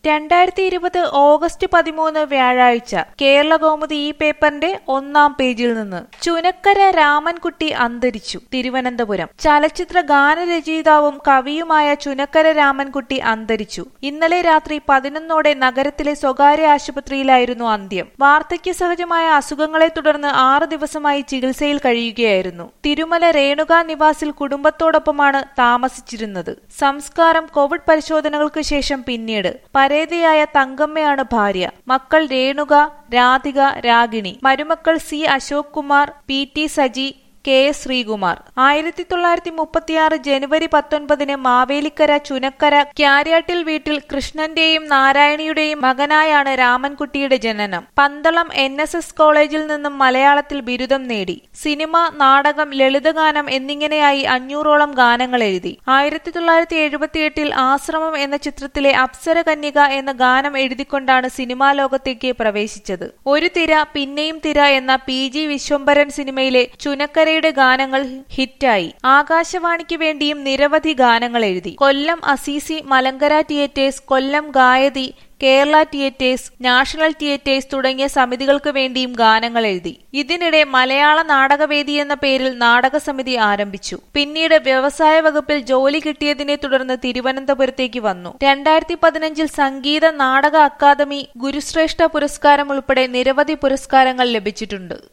രണ്ടായിരത്തി ഇരുപത് ഓഗസ്റ്റ് പതിമൂന്ന് വ്യാഴാഴ്ച കേരള കൗമുദി ഈ പേപ്പറിന്റെ ഒന്നാം പേജിൽ നിന്ന് ചുനക്കര രാമൻകുട്ടി അന്തരിച്ചു തിരുവനന്തപുരം ചലച്ചിത്ര ഗാനരചയിതാവും കവിയുമായ ചുനക്കര രാമൻകുട്ടി അന്തരിച്ചു ഇന്നലെ രാത്രി പതിനൊന്നോടെ നഗരത്തിലെ സ്വകാര്യ ആശുപത്രിയിലായിരുന്നു അന്ത്യം വാർദ്ധക്യ സഹജമായ അസുഖങ്ങളെ തുടർന്ന് ആറ് ദിവസമായി ചികിത്സയിൽ കഴിയുകയായിരുന്നു തിരുമല രേണുക നിവാസിൽ കുടുംബത്തോടൊപ്പമാണ് താമസിച്ചിരുന്നത് സംസ്കാരം കോവിഡ് പരിശോധനകൾക്ക് ശേഷം പിന്നീട് പരേതയായ തങ്കമ്മയാണ് ഭാര്യ മക്കൾ രേണുക രാധിക രാഗിണി മരുമക്കൾ C Ashok Kumar P T Saji K S Sreekumar ആയിരത്തി തൊള്ളായിരത്തി മുപ്പത്തിയാറ് ജനുവരി പത്തൊൻപതിന് മാവേലിക്കര ചുനക്കര ക്യാര്യാട്ടിൽ വീട്ടിൽ കൃഷ്ണന്റെയും നാരായണിയുടെയും മകനായാണ് രാമൻകുട്ടിയുടെ ജനനം പന്തളം എൻ എസ് എസ് കോളേജിൽ നിന്നും മലയാളത്തിൽ ബിരുദം നേടി സിനിമ നാടകം ലളിതഗാനം എന്നിങ്ങനെയായി അഞ്ഞൂറോളം ഗാനങ്ങൾ എഴുതി ആയിരത്തി തൊള്ളായിരത്തി എഴുപത്തിയെട്ടിൽ ആശ്രമം എന്ന ചിത്രത്തിലെ അപ്സര കന്യക എന്ന ഗാനം എഴുതിക്കൊണ്ടാണ് സിനിമാ ലോകത്തേക്ക് പ്രവേശിച്ചത് ഒരു തിര പിന്നെയും തിര എന്ന പി ജി വിശ്വംഭരൻ സിനിമയിലെ ചുനക്കരയുടെ ഗാനങ്ങൾ ഹിറ്റായി ആകാശവാണിക്ക് വേണ്ടിയും നിരവധി ഗാനങ്ങൾ എഴുതി Kollam Assisi Malankara theatres Kollam Gayathi Kerala theatres national theatres തുടങ്ങിയ സമിതികൾക്ക് വേണ്ടിയും ഗാനങ്ങൾ എഴുതി ഇതിനിടെ മലയാള നാടകവേദി എന്ന പേരിൽ നാടകസമിതി ആരംഭിച്ചു പിന്നീട് വ്യവസായ വകുപ്പിൽ ജോലി കിട്ടിയതിനെ തുടർന്ന് തിരുവനന്തപുരത്തേക്ക് വന്നു രണ്ടായിരത്തി പതിനഞ്ചിൽ സംഗീത നാടക അക്കാദമി ഗുരുശ്രേഷ്ഠ പുരസ്കാരം ഉൾപ്പെടെ നിരവധി പുരസ്കാരങ്ങൾ ലഭിച്ചിട്ടുണ്ട്